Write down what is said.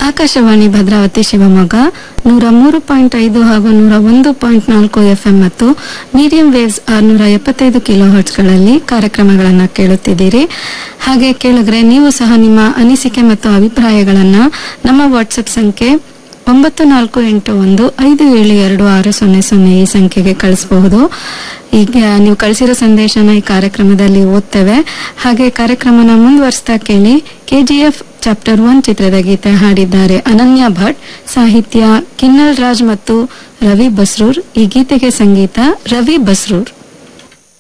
ಆಕಾಶವಾಣಿ ಭದ್ರಾವತಿ ಶಿವಮೊಗ್ಗ ನೂರ ಮೂರು ಪಾಯಿಂಟ್ ಐದು ಹಾಗೂ ನೂರ ಒಂದು ಪಾಯಿಂಟ್ ನಾಲ್ಕು ಎಫ್ಎಂ ಮತ್ತು ಮೀಡಿಯಂ ವೇವ್ಸ್ ಆರ್ನೂರ ಎಪ್ಪತ್ತೈದು ಕಿಲೋ ಹರ್ಟ್ಸ್ಗಳಲ್ಲಿ ಕಾರ್ಯಕ್ರಮಗಳನ್ನು ಕೇಳುತ್ತಿದ್ದೀರಿ ಹಾಗೆ ಕೇಳಿದ್ರೆ ನೀವು ಸಹ ನಿಮ್ಮ ಅನಿಸಿಕೆ ಮತ್ತು ಅಭಿಪ್ರಾಯಗಳನ್ನ ನಮ್ಮ ವಾಟ್ಸಪ್ ಸಂಖ್ಯೆ ಒಂಬತ್ತು ನಾಲ್ಕು ಎಂಟು ಒಂದು ಐದು ಏಳು ಎರಡು ಆರು ಸೊನ್ನೆ ಸೊನ್ನೆ ಈ ಸಂಖ್ಯೆಗೆ ಕಳಿಸಬಹುದು ಈಗ ನೀವು ಕಳಿಸಿರೋ ಸಂದೇಶನ ಈ ಕಾರ್ಯಕ್ರಮದಲ್ಲಿ ಓದ್ತೇವೆ ಹಾಗೆ ಕಾರ್ಯಕ್ರಮನ ಮುಂದುವರಿಸ್ತಾ ಕೇಳಿ ಕೆಜಿಎಫ್ ಚಾಪ್ಟರ್ ಒನ್ ಚಿತ್ರದ ಗೀತೆ ಹಾಡಿದ್ದಾರೆ ಅನನ್ಯ ಭಟ್ ಸಾಹಿತ್ಯ ಕಿನ್ನಲ್ ರಾಜ್ ಮತ್ತು ರವಿ ಬಸ್ರೂರ್ ಈ ಗೀತೆಗೆ ಸಂಗೀತ ರವಿ ಬಸ್ರೂರ್